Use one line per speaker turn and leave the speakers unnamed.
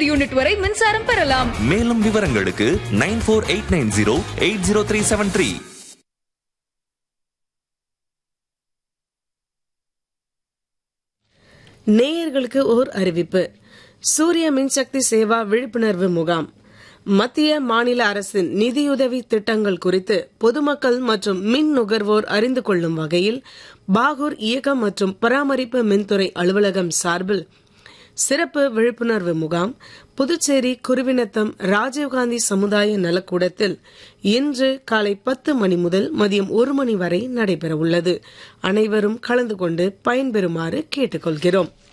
ஐம்பது யூனிட் வரை மின்சாரம் பெறலாம்
மேலும் விவரங்களுக்கு nine four eight nine zero eight zero three seven three
நேயர்களுக்கு ஓர் அறிவிப்பு சூரிய மின்சக்தி சேவா விழிப்புணர்வு முகாம் மத்திய மாநில அரசின் நிதியுதவி திட்டங்கள் குறித்து பொதுமக்கள் மற்றும் மின் நுகர்வோர் அறிந்து கொள்ளும் வகையில் பாகூர் இயக்கம் மற்றும் பராமரிப்பு மின்துறை அலுவலகம் சார்பில் சிறப்பு விழிப்புணர்வு முகாம் புதுச்சேரி குருவினத்தம் ராஜீவ்காந்தி சமுதாய நலக்கூடத்தில் இன்று காலை பத்து மணி முதல் மதியம் ஒரு மணி வரை நடைபெறவுள்ளது அனைவரும் கலந்து கொண்டு பயன்பெறுமாறு கேட்டுக்கொள்கிறோம்